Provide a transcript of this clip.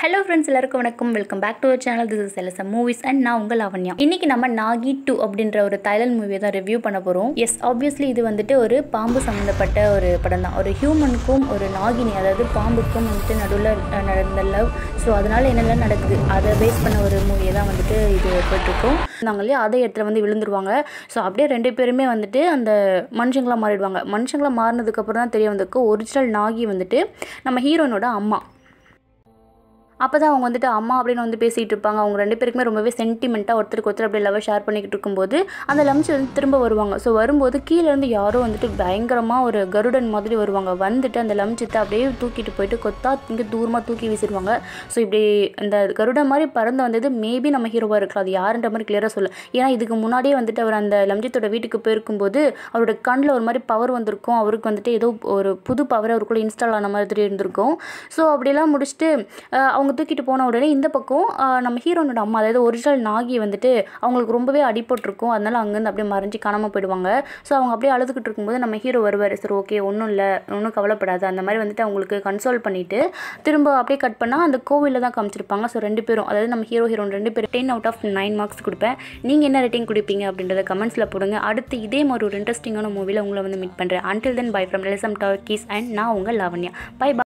hello friends எல்லாருக்கும் வணக்கம் welcome back to our channel this is LSM movies and நான் உங்கள் லாவண்யா இன்னைக்கு நம்ம நாகி டூ அப்படின்ற ஒரு தைலண்ட் மூவியை தான் ரிவ்யூ பண்ண போகிறோம் எஸ் ஆப்வியஸ்லி இது வந்துட்டு ஒரு பாம்பு சம்மந்தப்பட்ட ஒரு படம் தான் ஒரு ஹியூமனுக்கும் ஒரு நாகினி அதாவது பாம்புக்கும் வந்துட்டு நடுவில் நடந்த லவ் ஸோ அதனால் என்னெல்லாம் நடக்குது அதை பேஸ் பண்ண ஒரு மூவியை தான் வந்துட்டு இது போயிட்டுருக்கோம் நாங்கள் இல்லையா அதே இடத்துல வந்து விழுந்துருவாங்க ஸோ அப்படியே ரெண்டு பேருமே வந்துட்டு அந்த மனுஷங்களாக மாறிடுவாங்க மனுஷங்களாக மாறினதுக்கப்புறம் தான் தெரிய வந்திருக்கு ஒரிஜினல் நாகி வந்துட்டு நம்ம ஹீரோனோட அம்மா அப்போ தான் அவங்க வந்துட்டு அம்மா அப்படின்னு வந்து பேசிகிட்டு இருப்பாங்க அவங்க ரெண்டு பேருக்குமே ரொம்பவே சென்டிமெண்ட்டாக ஒருத்தருக்கு ஒருத்தர் அப்படியே லவ் ஷேர் பண்ணிக்கிட்டு இருக்கும்போது அந்த லம்ச் வந்து திரும்ப வருவாங்க ஸோ வரும்போது கீழேருந்து யாரோ வந்துட்டு பயங்கரமாக ஒரு கருடன் மாதிரி வருவாங்க வந்துட்டு அந்த லம்ச்சத்தை அப்படியே தூக்கிட்டு போயிட்டு கொத்தா இங்கே தூரமாக தூக்கி வீசிடுவாங்க ஸோ இப்படி இந்த கருடன் மாதிரி பறந்து வந்தது மேபி நம்ம ஹீரோவாக இருக்கலாம் அது யாருன்ற மாதிரி கிளியராக சொல்ல ஏன்னா இதுக்கு முன்னாடியே வந்துட்டு அவர் அந்த லம்ஜித்தோட வீட்டுக்கு போயிருக்கும்போது அவரோட கண்ணில் ஒரு மாதிரி பவர் வந்திருக்கும் அவருக்கு வந்துட்டு ஏதோ ஒரு புது பவர் அவருக்குள்ளே இன்ஸ்டால் ஆன மாதிரி இருந்திருக்கும் ஸோ அப்படியெல்லாம் முடிச்சுட்டு அஹ், அவங்க தூக்கிட்டு போன உடனே இந்த பக்கம் அஹ், நம்ம ஹீரோனோட அம்மா அதாவது ஒரிஜினல் நாகி வந்துட்டு அவங்களுக்கு ரொம்பவே அடிபட்டிருக்கும் அதனால அங்கேருந்து அப்படியே மறைஞ்சு காணாமல் போயிடுவாங்க ஸோ அவங்க அப்படியே அழுதுகிட்டு இருக்கும்போது நம்ம ஹீரோ வருவார் சரி ஓகே ஒன்றும் இல்லை ஒன்றும் கவலைப்படாது அந்த மாதிரி வந்துட்டு அவங்களுக்கு கன்சோல் பண்ணிவிட்டு திரும்ப அப்படியே கட் பண்ணால் அந்த கோவிலில் தான் காமிச்சிருப்பாங்க ஸோ ரெண்டு பேரும் அதாவது நம்ம ஹீரோ ஹீரோன் ரெண்டு பேரும் ten out of nine marks கொடுப்பேன் நீங்கள் என்ன ரேட்டிங் கொடுப்பீங்க அப்படின்றத கமெண்ட்ஸில் போடுங்க அடுத்து இதே மாதிரி ஒரு இன்ட்ரெஸ்டிங்கான மூவியில் உங்களை வந்து மீட் பண்ணுறேன் அன்டில் தென் பை ஃப்ரம் லெசம் டாக்கீஸ் அண்ட் நான் உங்கள் லாவண்யா பை